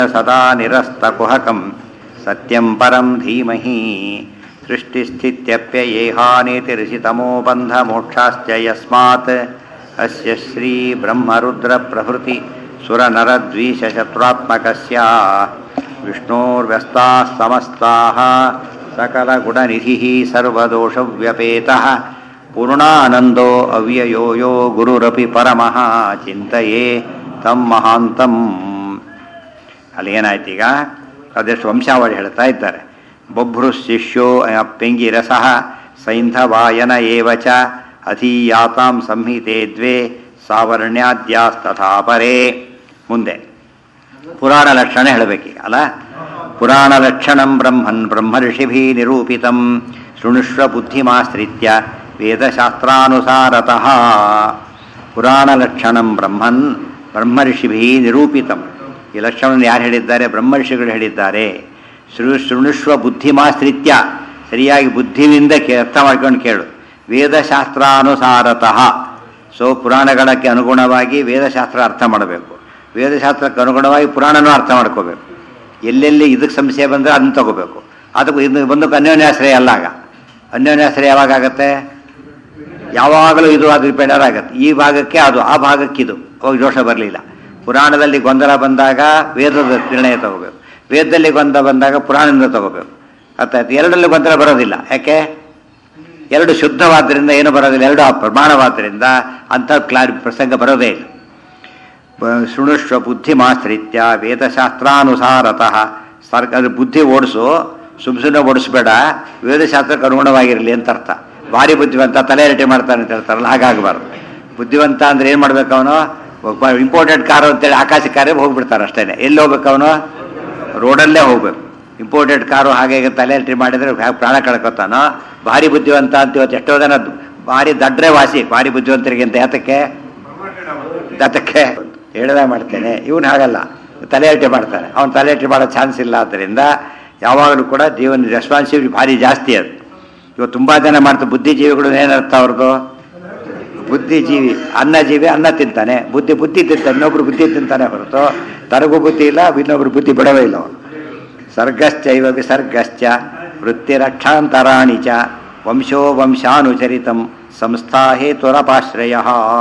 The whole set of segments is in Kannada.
ಸದಾ ನಿರಸ್ತಕುಹಕಂ ಸತ್ಯಂ ಪರಂ ಧೀಮಹಿ ಸೃಷ್ಟಿಸ್ಥಿತ್ಯಪ್ಯಯೇಹಾನೇತಿರಿಷಿತಮೋ ಬಂಧಮೋಕ್ಷಾಶ್ಚ ಯಸ್ಮಾತ್ ಅಸ್ಯ ಶ್ರೀ ಬ್ರಹ್ಮರುದ್ರಪ್ರಭೃತಿ ಸುರನರದ್ವೀಷಶತ್ರುತ್ಮಕಸ್ಯ ವಿಷ್ಣೋರ್ವ್ಯಸ್ತಾः ಸಮಸ್ತಾः सकलगुणनिधिः सर्वदोषव्यपेतः पूर्णानन्दो अव्ययो यो गुरुरपि परमः ಚಿಂತೆಯೇ ತಮ್ಮ ಮಹಾಂತಂ ಅಲ್ಲಿ ಏನಾಯ್ತು ಈಗ ಅದೆಷ್ಟು ವಂಶಾವಳಿ ಹೇಳ್ತಾ ಇದ್ದಾರೆ ಬೊಭ್ರು ಶಿಷ್ಯೋ ಪೆಂಗಿರಸಃ ಸೈಂಧವಾಯನ ಏವ ಚ ಅಧೀಯಾತಾಂ ಸಂಹಿತೆ ದ್ವೇ ಸಾವರ್ಣ್ಯಾದ್ಯಾಸ್ತಥಾ ಪರೇ ಮುಂದೆ ಪುರಾಣ ಲಕ್ಷಣ ಹೇಳಬೇಕೀಗ ಅಲ್ಲ ಪುರಾಣ ಲಕ್ಷಣಂ ಬ್ರಹ್ಮನ್ ಬ್ರಹ್ಮರ್ಷಿಭಿ ನಿರೂಪಿತಂ ಶೃಣುಷ್ವ ಬುದ್ಧಿಮಾಶ್ರಿತ್ಯ ವೇದಶಾಸ್ತ್ರಾನುಸಾರತಃ ಪುರಾಣ ಲಕ್ಷಣಂ ಬ್ರಹ್ಮನ್ ಬ್ರಹ್ಮರ್ಷಿಭಿ ನಿರೂಪಿತಂ ಈ ಲಕ್ಷಣವನ್ನು ಯಾರು ಹೇಳಿದ್ದಾರೆ ಬ್ರಹ್ಮರ್ಷಿಗಳು ಹೇಳಿದ್ದಾರೆ ಶೃ ಶೃಣುಷ್ವ ಬುದ್ಧಿಮಾಶ್ರಿತ್ಯ ಸರಿಯಾಗಿ ಬುದ್ಧಿಯಿಂದ ಕೇ ಅರ್ಥ ಮಾಡ್ಕೊಂಡು ಕೇಳು ವೇದಶಾಸ್ತ್ರಾನುಸಾರತಃ ಸೊ ಪುರಾಣಗಳಕ್ಕೆ ಅನುಗುಣವಾಗಿ ವೇದಶಾಸ್ತ್ರ ಅರ್ಥ ಮಾಡಬೇಕು ವೇದಶಾಸ್ತ್ರಕ್ಕೆ ಅನುಗುಣವಾಗಿ ಪುರಾಣನೂ ಅರ್ಥ ಮಾಡ್ಕೋಬೇಕು ಎಲ್ಲೆಲ್ಲಿ ಇದಕ್ಕೆ ಸಮಸ್ಯೆ ಬಂದರೆ ಅದನ್ನು ತಗೋಬೇಕು ಅದಕ್ಕೆ ಇದು ಒಂದಕ್ಕೆ ಅನ್ಯೋನ್ಯಾಶ್ರಯ ಅಲ್ಲ ಆಗ ಅನ್ಯೋನ್ಯಾಶ್ರಯ ಯಾವಾಗ ಆಗತ್ತೆ ಯಾವಾಗಲೂ ಇದು ಅದು ರಿಪೇಂಡರ್ ಆಗುತ್ತೆ ಈ ಭಾಗಕ್ಕೆ ಅದು ಆ ಭಾಗಕ್ಕೆ ಇದು ಅವಾಗ ದೋಷ ಬರಲಿಲ್ಲ ಪುರಾಣದಲ್ಲಿ ಗೊಂದಲ ಬಂದಾಗ ವೇದದ ನಿರ್ಣಯ ತಗೋಬೇಕು ವೇದದಲ್ಲಿ ಗೊಂದಲ ಬಂದಾಗ ಪುರಾಣದಿಂದ ತಗೋಬೇಕು ಅರ್ಥಾಯ್ತು ಎರಡರಲ್ಲಿ ಗೊಂದಲ ಬರೋದಿಲ್ಲ ಯಾಕೆ ಎರಡು ಶುದ್ಧವಾದ್ದರಿಂದ ಏನು ಬರೋದಿಲ್ಲ ಎರಡು ಪ್ರಮಾಣವಾದ್ದರಿಂದ ಅಂಥ ಕ್ಲಾರಿ ಪ್ರಸಂಗ ಬರೋದೇ ಇಲ್ಲ ಶೃಣುಷ್ವ ಬುದ್ಧಿಮಾಶ್ರಿತ್ಯ ವೇದಶಾಸ್ತ್ರಾನುಸಾರತಃ ಸರ್ಕ ಅದು ಬುದ್ಧಿ ಓಡಿಸು ಸುಮ್ ಸುಮ್ಮನೆ ಓಡಿಸ್ಬೇಡ ವೇದಶಾಸ್ತ್ರಕ್ಕೆ ಅನುಗುಣವಾಗಿರಲಿ ಅಂತ ಅರ್ಥ ಭಾರಿ ಬುದ್ಧಿವಂತ ತಲೆ ಎರಟೆ ಮಾಡ್ತಾನೆ ಅಂತ ಹೇಳ್ತಾರಲ್ಲ ಹಾಗಾಗಬಾರ್ದು ಬುದ್ಧಿವಂತ ಅಂದ್ರೆ ಏನು ಮಾಡ್ಬೇಕು ಅವನು ಇಂಪೋರ್ಟೆಡ್ ಕಾರು ಅಂತೇಳಿ ಆಕಾಶ ಕಾರೇ ಹೋಗ್ಬಿಡ್ತಾರೆ ಅಷ್ಟೇ ಎಲ್ಲಿ ಹೋಗ್ಬೇಕು ಅವನು ರೋಡಲ್ಲೇ ಹೋಗ್ಬೇಕು ಇಂಪೋರ್ಟೆಡ್ ಕಾರು ಹಾಗೆ ಹೀಗೆ ತಲೆ ಎರಟೆ ಮಾಡಿದರೆ ಪ್ರಾಣ ಕಳ್ಕೊತಾನೋ ಭಾರಿ ಬುದ್ಧಿವಂತ ಅಂತ ಇವತ್ತು ಎಷ್ಟೋ ಜನ ಭಾರಿ ದಡ್ರೆ ವಾಸಿ ಭಾರಿ ಬುದ್ಧಿವಂತರಿಗೆ ಅಂತ ಯಾತಕ್ಕೆ ದತ್ತಕ್ಕೆ ಹೇಳ್ದ ಮಾಡ್ತೇನೆ ಇವನು ಹಾಗಲ್ಲ ತಲೆಹರಟೆ ಮಾಡ್ತಾನೆ ಅವನು ತಲೆಹರಟೆ ಮಾಡೋ ಚಾನ್ಸ್ ಇಲ್ಲ ಆದ್ದರಿಂದ ಯಾವಾಗಲೂ ಕೂಡ ಜೀವನ ರೆಸ್ಪಾನ್ಸಿಬಿಲಿಟಿ ಭಾರಿ ಜಾಸ್ತಿ ಅದು ಇವತ್ತು ತುಂಬ ಜನ ಮಾಡ್ತಾರೆ ಬುದ್ಧಿಜೀವಿಗಳು ಏನರ್ಥ ಅವ್ರದ್ದು ಬುದ್ಧಿಜೀವಿ ಅನ್ನ ಜೀವಿ ಅನ್ನ ತಿಂತಾನೆ ಬುದ್ಧಿ ಬುದ್ಧಿ ತಿಂತಾನೆ ಇನ್ನೊಬ್ರು ಬುದ್ಧಿ ತಿಂತಾನೆ ಹೊರತು ತನಗೂ ಬುದ್ಧಿ ಇಲ್ಲ ಇನ್ನೊಬ್ರು ಬುದ್ಧಿ ಬಿಡವೇ ಇಲ್ಲ ಅವನು ಸರ್ಗಶ್ಚೈವ ವಿಸರ್ಗಶ್ಚ ವೃತ್ತಿರಕ್ಷಾಂತರಾಣಿ ಚ ವಂಶೋ ವಂಶಾನುಚರಿತಂ ಸಂಸ್ಥಾ ಹೇತುರಪಾಶ್ರಯ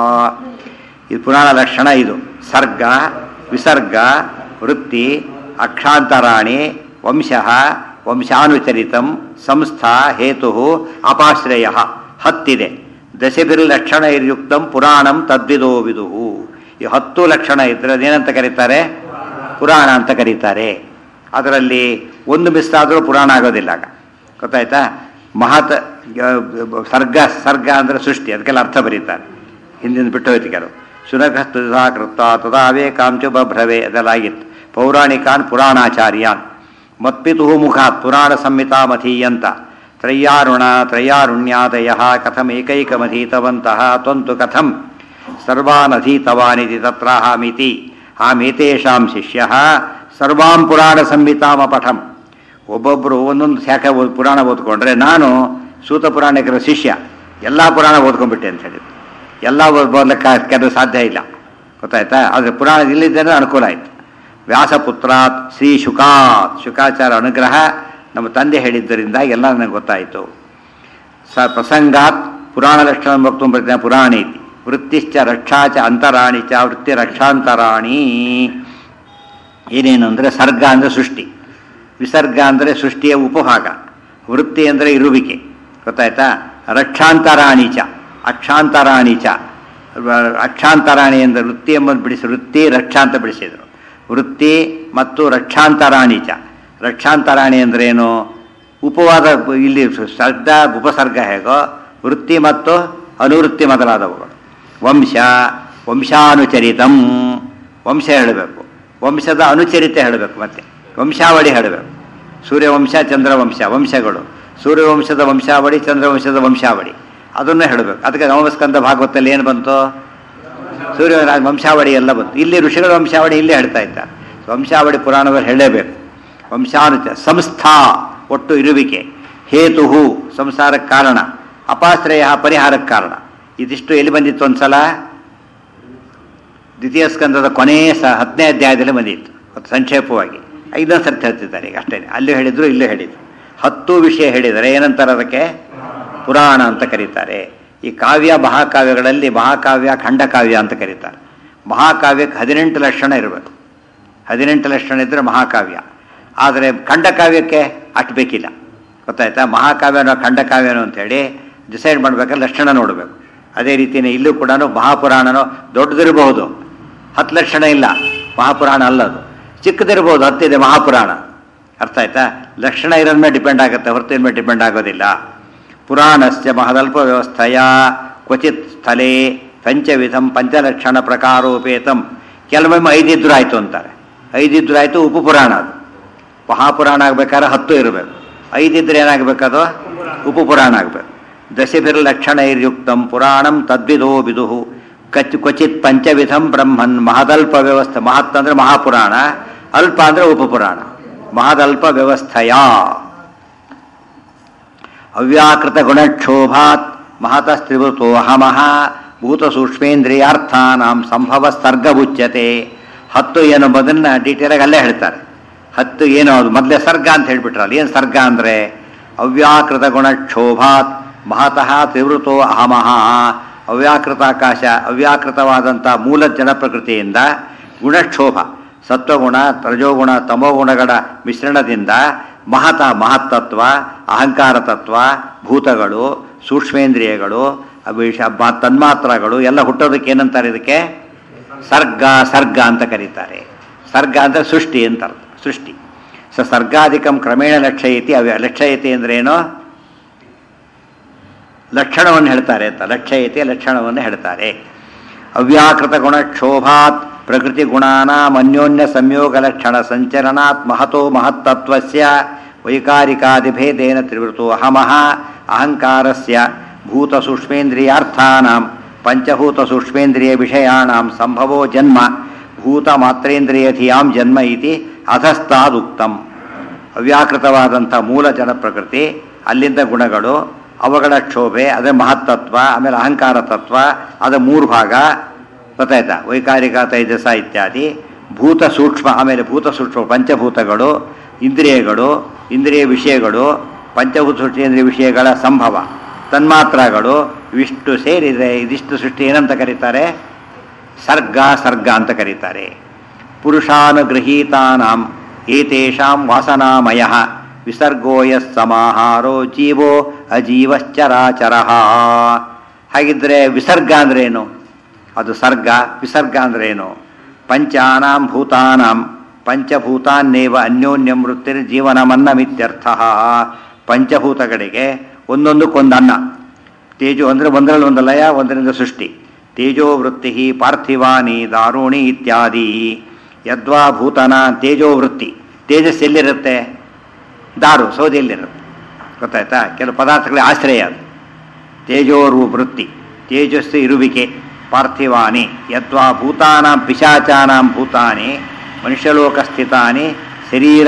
ಇದು ಪುರಾಣ ಲಕ್ಷಣ ಇದು ಸರ್ಗ ವಿಸರ್ಗ ವೃತ್ತಿ ಅಕ್ಷಾಂತರಾಣಿ ವಂಶ ವಂಶಾನುಚರಿತಂ ಸಂಸ್ಥಾ ಹೇತು ಅಪಾಶ್ರಯ ಹತ್ತಿದೆ ದಶಭಿರ್ಲಕ್ಷಣ ಇರ್ಯುಕ್ತಂ ಪುರಾಣಂ ತದ್ವಿದೋ ವಿದುಹು ಈ ಹತ್ತು ಲಕ್ಷಣ ಇದ್ರೆ ಅದೇನಂತ ಕರೀತಾರೆ ಪುರಾಣ ಅಂತ ಕರೀತಾರೆ ಅದರಲ್ಲಿ ಒಂದು ಮಿಸ್ ಆದರೂ ಪುರಾಣ ಆಗೋದಿಲ್ಲ ಆಗ ಗೊತ್ತಾಯ್ತಾ ಮಹತ್ ಸರ್ಗ ಸರ್ಗ ಅಂದರೆ ಸೃಷ್ಟಿ ಅದಕ್ಕೆಲ್ಲ ಅರ್ಥ ಬರೀತಾರೆ ಹಿಂದಿನ ಬಿಟ್ಟು ಹೋಯ್ತು ಕೆಲವು ಶುನಕಸ್ತುಧಾ ಕೃತ ತದಾವೇ ಕಾಂಚು ಬಭ್ರವೆ ಅದೆಲ್ಲಾಗಿತ್ತು ಪೌರಾಣಿಕಾನ್ ಪುರಾಣಾಚಾರ್ಯಾನ್ ಮತ್ಪಿತು ಮುಖಾತ್ ಪುರಾಣ ಸಂಹಿತಾ ಮಥೀಯಂತ ತ್ರಯ್ಯಾರುಣ ತ್ರಯ್ಯಾರುಣ್ಯಾದಯ ಕಥಮೇಕೈಕಮಧೀತವಂತಹ ತ್ವಂತು ಕಥಂ ಸರ್ವಾನಧೀತವಾನಿತಿ ತತ್ರಾಹಾಮಿತಿ ಆಮೇತೇಷಾಂ ಶಿಷ್ಯ ಸರ್ವಾಂ ಪುರಾಣ ಸಂಹಿತಾಮ ಪಠಂ ಒಬ್ಬೊಬ್ಬರು ಒಂದೊಂದು ಶಾಖೆ ಓದ್ ಪುರಾಣ ಓದ್ಕೊಂಡ್ರೆ ನಾನು ಸೂತ ಪುರಾಣಿಕರ ಶಿಷ್ಯ ಎಲ್ಲ ಪುರಾಣ ಓದ್ಕೊಂಡ್ಬಿಟ್ಟೆ ಅಂತ ಹೇಳಿದ್ರು ಎಲ್ಲ ಓದ್ಲಿಕ್ಕೆ ಕೆಲವು ಸಾಧ್ಯ ಇಲ್ಲ ಗೊತ್ತಾಯ್ತಾ ಆದರೆ ಪುರಾಣ ಇಲ್ಲಿದ್ದೇನೆ ಅನುಕೂಲ ಆಯಿತು ವ್ಯಾಸಪುತ್ರಾತ್ ಶ್ರೀ ಶುಕಾತ್ ಶುಕಾಚಾರ ಅನುಗ್ರಹ ನಮ್ಮ ತಂದೆ ಹೇಳಿದ್ದರಿಂದ ಎಲ್ಲ ನನಗೆ ಗೊತ್ತಾಯಿತು ಸ ಪ್ರಸಂಗಾತ್ ಪುರಾಣ ಲಕ್ಷಣ ವಕ್ತು ಪ್ರಜ್ಞಾ ಪುರಾಣ ಇತಿ ವೃತ್ತಿಶ್ಚ ರಕ್ಷಾ ಚ ಅಂತರಾಣಿ ಚ ವೃತ್ತಿ ರಕ್ಷಾಂತರಾಣಿ ಏನೇನು ಅಂದರೆ ಸರ್ಗ ಅಂದರೆ ಸೃಷ್ಟಿ ವಿಸರ್ಗ ಅಂದರೆ ಸೃಷ್ಟಿಯ ಉಪಭಾಗ ವೃತ್ತಿ ಅಂದರೆ ಇರುವಿಕೆ ಗೊತ್ತಾಯ್ತಾ ರಕ್ಷಾಂತರಾಣಿ ಚ ಅಕ್ಷಾಂತರಾಣಿ ಚ ಅಕ್ಷಾಂತರಾಣಿ ಅಂದರೆ ವೃತ್ತಿ ಎಂಬುದು ಬಿಡಿಸಿ ವೃತ್ತಿ ರಕ್ಷಾ ಅಂತ ಬಿಡಿಸಿದರು ವೃತ್ತಿ ಮತ್ತು ರಕ್ಷಾಂತರಾಣಿ ಚ ರಕ್ಷಾಂತರಾಣಿ ಅಂದ್ರೇನು ಉಪವಾದ ಇಲ್ಲಿ ಸರ್ಗ ಉಪಸರ್ಗ ಹೇಗೋ ವೃತ್ತಿ ಮತ್ತು ಅನುವೃತ್ತಿ ಮೊದಲಾದವುಗಳು ವಂಶ ವಂಶಾನುಚರಿತಂ ವಂಶ ಹೇಳಬೇಕು ವಂಶದ ಅನುಚರಿತ ಹೇಳಬೇಕು ಮತ್ತೆ ವಂಶಾವಳಿ ಹೇಳಬೇಕು ಸೂರ್ಯವಂಶ ಚಂದ್ರವಂಶ ವಂಶಗಳು ಸೂರ್ಯವಂಶದ ವಂಶಾವಳಿ ಚಂದ್ರವಂಶದ ವಂಶಾವಳಿ ಅದನ್ನು ಹೇಳಬೇಕು ಅದಕ್ಕೆ ನವಮಸ್ಕಂದ ಭಾಗವತಲ್ಲಿ ಏನು ಬಂತು ಸೂರ್ಯ ವಂಶಾವಳಿ ಎಲ್ಲ ಬಂತು ಇಲ್ಲಿ ಋಷಿಗಳ ವಂಶಾವಳಿ ಇಲ್ಲೇ ಹೇಳ್ತಾ ಇದ್ದಾರೆ ವಂಶಾವಳಿ ಪುರಾಣದಲ್ಲಿ ಹೇಳಲೇಬೇಕು ವಂಶಾನುಚ ಸಂಸ್ಥಾ ಒಟ್ಟು ಇರುವಿಕೆ ಹೇತು ಸಂಸಾರಕ್ಕೆ ಕಾರಣ ಅಪಾಶ್ರಯ ಪರಿಹಾರಕ್ಕೆ ಕಾರಣ ಇದಿಷ್ಟು ಎಲ್ಲಿ ಬಂದಿತ್ತು ಒಂದ್ಸಲ ದ್ವಿತೀಯ ಸ್ಕಂದದ ಕೊನೆಯ ಸ ಹತ್ತನೇ ಅಧ್ಯಾಯದಲ್ಲಿ ಬಂದಿತ್ತು ಮತ್ತು ಸಂಕ್ಷೇಪವಾಗಿ ಐದೊಂದು ಸರ್ತಿ ಹೇಳ್ತಿದ್ದಾರೆ ಈಗ ಅಷ್ಟೇ ಅಲ್ಲೂ ಹೇಳಿದ್ರು ಇಲ್ಲೂ ಹೇಳಿದ್ರು ಹತ್ತು ವಿಷಯ ಹೇಳಿದರೆ ಏನಂತಾರೆ ಅದಕ್ಕೆ ಪುರಾಣ ಅಂತ ಕರೀತಾರೆ ಈ ಕಾವ್ಯ ಮಹಾಕಾವ್ಯಗಳಲ್ಲಿ ಮಹಾಕಾವ್ಯ ಖಂಡಕಾವ್ಯ ಅಂತ ಕರೀತಾರೆ ಮಹಾಕಾವ್ಯಕ್ಕೆ ಹದಿನೆಂಟು ಲಕ್ಷಣ ಇರಬೇಕು ಹದಿನೆಂಟು ಲಕ್ಷಣ ಇದ್ದರೆ ಮಹಾಕಾವ್ಯ ಆದರೆ ಖಂಡಕಾವ್ಯಕ್ಕೆ ಅಷ್ಟು ಬೇಕಿಲ್ಲ ಗೊತ್ತಾಯ್ತಾ ಮಹಾಕಾವ್ಯನೋ ಖಂಡಕಾವ್ಯನೋ ಅಂತೇಳಿ ಡಿಸೈಡ್ ಮಾಡ್ಬೇಕಾದ್ರೆ ಲಕ್ಷಣ ನೋಡಬೇಕು ಅದೇ ರೀತಿಯೇ ಇಲ್ಲೂ ಕೂಡ ಮಹಾಪುರಾಣನೋ ದೊಡ್ಡದಿರಬಹುದು ಹತ್ತು ಲಕ್ಷಣ ಇಲ್ಲ ಮಹಾಪುರಾಣ ಅಲ್ಲದು ಚಿಕ್ಕದಿರ್ಬೋದು ಹತ್ತಿದೆ ಮಹಾಪುರಾಣ ಅರ್ಥ ಆಯ್ತಾ ಲಕ್ಷಣ ಇರೋದ್ರ ಮೇಲೆ ಡಿಪೆಂಡ್ ಆಗುತ್ತೆ ಹೊರತಿನ ಮೇಲೆ ಡಿಪೆಂಡ್ ಆಗೋದಿಲ್ಲ ಪುರಾಣಸ್ಯ ಮಹದಲ್ಪ ವ್ಯವಸ್ಥೆಯ ಕ್ವಚಿತ್ ಸ್ಥಳೇ ಪಂಚವಿಧಂ ಪಂಚಲಕ್ಷಣ ಪ್ರಕಾರೋಪೇತಂ ಕೆಲವೊಮ್ಮೆ ಐದಿದ್ರು ಆಯಿತು ಅಂತಾರೆ ಐದಿದ್ರು ಆಯಿತು ಉಪಪುರಾಣ ಅದು ಮಹಾಪುರಾಣ ಆಗ್ಬೇಕಾದ್ರೆ ಹತ್ತು ಇರಬೇಕು ಐದಿದ್ರೆ ಏನಾಗಬೇಕದು ಉಪಪುರಾಣ ಆಗಬೇಕು ದಶಭಿರ್ಲಕ್ಷಣೈರ್ಯುಕ್ತಂ ಪುರಾಣಂ ತದ್ವಿಧೋ ವಿದುಹು ಕಚ್ ಕ್ವಚಿತ್ ಪಂಚವಿಧಂ ಬ್ರಹ್ಮನ್ ಮಹದಲ್ಪ ವ್ಯವಸ್ಥೆ ಮಹತ್ ಅಂದ್ರೆ ಮಹಾಪುರಾಣ ಅಲ್ಪ ಅಂದ್ರೆ ಉಪಪುರಾಣ ಮಹದಲ್ಪ ವ್ಯವಸ್ಥೆಯ ಅವ್ಯಾಕೃತ ಗುಣಕ್ಷೋಭಾತ್ ಮಹತಸ್ತ್ರಿವೃತೋ ಅಹಮಃ ಭೂತ ಸೂಕ್ಷ್ಮೇಂದ್ರಿಯಾರ್ಥಾನಾಂ ಸಂಭವ ಸರ್ಗಬುಚ್ಯತೆ ಹತ್ತು ಏನು ಮೊದಲನ್ನ ಡೀಟೇಲಾಗಿ ಅಲ್ಲೇ ಹೇಳ್ತಾರೆ ಹತ್ತು ಏನು ಅದು ಮೊದಲೇ ಸರ್ಗ ಅಂತ ಹೇಳ್ಬಿಟ್ರಲ್ಲ ಏನು ಸರ್ಗ ಅಂದರೆ ಅವ್ಯಾಕೃತ ಗುಣಕ್ಷೋಭಾತ್ ಮಹತಃ ತ್ರಿವೃತೋ ಅಹಮಃ ಅವ್ಯಾಕೃತ ಆಕಾಶ ಅವ್ಯಾಕೃತವಾದಂಥ ಮೂಲ ಜನ ಪ್ರಕೃತಿಯಿಂದ ಗುಣಕ್ಷೋಭ ಸತ್ವಗುಣ ರಜೋಗುಣ ತಮೋಗುಣಗಳ ಮಿಶ್ರಣದಿಂದ ಮಹತ ಮಹತ್ತತ್ವ ಅಹಂಕಾರ ತತ್ವ ಭೂತಗಳು ಸೂಕ್ಷ್ಮೇಂದ್ರಿಯಗಳು ಅಭಿಷ ಮ- ತನ್ಮಾತ್ರಗಳು ಎಲ್ಲ ಹುಟ್ಟೋದಕ್ಕೆ ಏನಂತಾರೆ ಇದಕ್ಕೆ ಸರ್ಗ ಸರ್ಗ ಅಂತ ಕರೀತಾರೆ ಸರ್ಗ ಅಂದರೆ ಸೃಷ್ಟಿ ಅಂತ ಅರ್ಥ ಸೃಷ್ಟಿ ಸ ಸರ್ಗಾಧಿಕಂ ಕ್ರಮೇಣ ಲಕ್ಷಯತಿ ಅವ್ಯ ಲಕ್ಷಯತಿ ಅಂದ್ರೇನು ಲಕ್ಷಣವನ್ನು ಹೇಳ್ತಾರೆ ಅಂತ ಲಕ್ಷಯತೆ ಲಕ್ಷಣವನ್ನು ಹೇಳ್ತಾರೆ ಅವ್ಯಾಕೃತ ಗುಣ ಕ್ಷೋಭಾತ್ ಪ್ರಕೃತಿ ಗುಣಾನಾಂ ಅನ್ಯೋನ್ಯ ಸಂಯೋಗ ಲಕ್ಷಣ ಸಂಚರಣಾತ್ ಮಹತೋ ಮಹತ್ತತ್ವಸ್ಯ ವೈಕಾರಿಕಾದಿಭೇದೇನ ತ್ರಿವೃತೋ ಅಹಮಃ ಅಹಂಕಾರಸ್ಯ ಭೂತ ಸೂಕ್ಷ್ಮೇಂದ್ರಿಯಾರ್ಥಾನಾಂ ಪಂಚಭೂತ ಸೂಕ್ಷ್ಮೇಂದ್ರಿಯ ವಿಷಯಾಣಾಂ ಸಂಭವೋ ಜನ್ಮ ಭೂತ ಮಾತ್ರೇಂದ್ರಿಯಧಿಯಾಂ ಜನ್ಮ ಇತಿ ಅಧಸ್ತಾದುಕ್ತಂ ಅವ್ಯಾಕೃತವಾದಂಥ ಮೂಲ ಜನ ಪ್ರಕೃತಿ ಅಲ್ಲಿಂದ ಗುಣಗಳು ಅವುಗಳ ಕ್ಷೋಭೆ ಅದೇ ಮಹತ್ತತ್ವ ಆಮೇಲೆ ಅಹಂಕಾರ ತತ್ವ ಅದ ಮೂರು ಭಾಗ ಗೊತ್ತಾಯ್ತಾ ವೈಕಾರಿಕ ತೈಜಸ ಇತ್ಯಾದಿ ಭೂತ ಸೂಕ್ಷ್ಮ ಆಮೇಲೆ ಭೂತ ಸೂಕ್ಷ್ಮ ಪಂಚಭೂತಗಳು ಇಂದ್ರಿಯಗಳು ಇಂದ್ರಿಯ ವಿಷಯಗಳು ಪಂಚಭೂತ ಸೃಷ್ಟಿಯಂದ್ರಿಯ ವಿಷಯಗಳ ಸಂಭವ ತನ್ಮಾತ್ರಗಳು ಇವಿಷ್ಟು ಸೇರಿದರೆ ಇದಿಷ್ಟು ಸೃಷ್ಟಿ ಏನಂತ ಕರೀತಾರೆ ಸರ್ಗ ಸರ್ಗ ಅಂತ ಕರೀತಾರೆ ಪುರುಷಾನುಗೃಹೀತಾನಾಂ ಏತೇಷಾಂ ವಾಸನಾಮಯ ವಿಸರ್ಗೋ ಯಸ್ ಸಮಾಹಾರೋ ಜೀವೋ ಅಜೀವಶ್ಚರಾಚರ ಹಾಗಿದ್ರೆ ವಿಸರ್ಗ ಅಂದ್ರೇನು ಅದು ಸರ್ಗ ವಿಸರ್ಗ ಅಂದ್ರೇನು ಪಂಚಾನಾಂ ಭೂತಾನಾಂ ಪಂಚಭೂತಾನ್ನೇವ ಅನ್ಯೋನ್ಯಂ ವೃತ್ತಿರ್ ಜೀವನಮನ್ನಮಿತ್ಯರ್ಥ ಪಂಚಭೂತಗಳಿಗೆ ಒಂದೊಂದಕ್ಕೊಂದು ಅನ್ನ ತೇಜೋ ಅಂದರೆ ಒಂದರಲ್ಲಿ ಒಂದು ಲಯ ಒಂದರಿಂದ ಸೃಷ್ಟಿ ತೇಜೋ ವೃತ್ತಿ ಪಾರ್ಥಿವಾನಿ ದಾರುಣಿ ಇತ್ಯಾದಿ ಯದ್ವಾ ಭೂತನ ತೇಜೋ ವೃತ್ತಿ ತೇಜಸ್ ಎಲ್ಲಿರುತ್ತೆ ದಾರು ಸೌದೆಯಲ್ಲಿರುತ್ತೆ ಗೊತ್ತಾಯ್ತಾ ಕೆಲವು ಪದಾರ್ಥಗಳ ಆಶ್ರಯ ಅದು ತೇಜೋರ್ವು ವೃತ್ತಿ ತೇಜಸ್ಸು ಇರುವಿಕೆ ಪಾರ್ಥಿವಾನಿ ಯದ್ವಾ ಭೂತಾನಾಂ ಪಿಶಾಚಾನಾಂ ಭೂತಾನಿ ಮನುಷ್ಯಲೋಕ ಸ್ಥಿತಾನಿ ಶರೀರ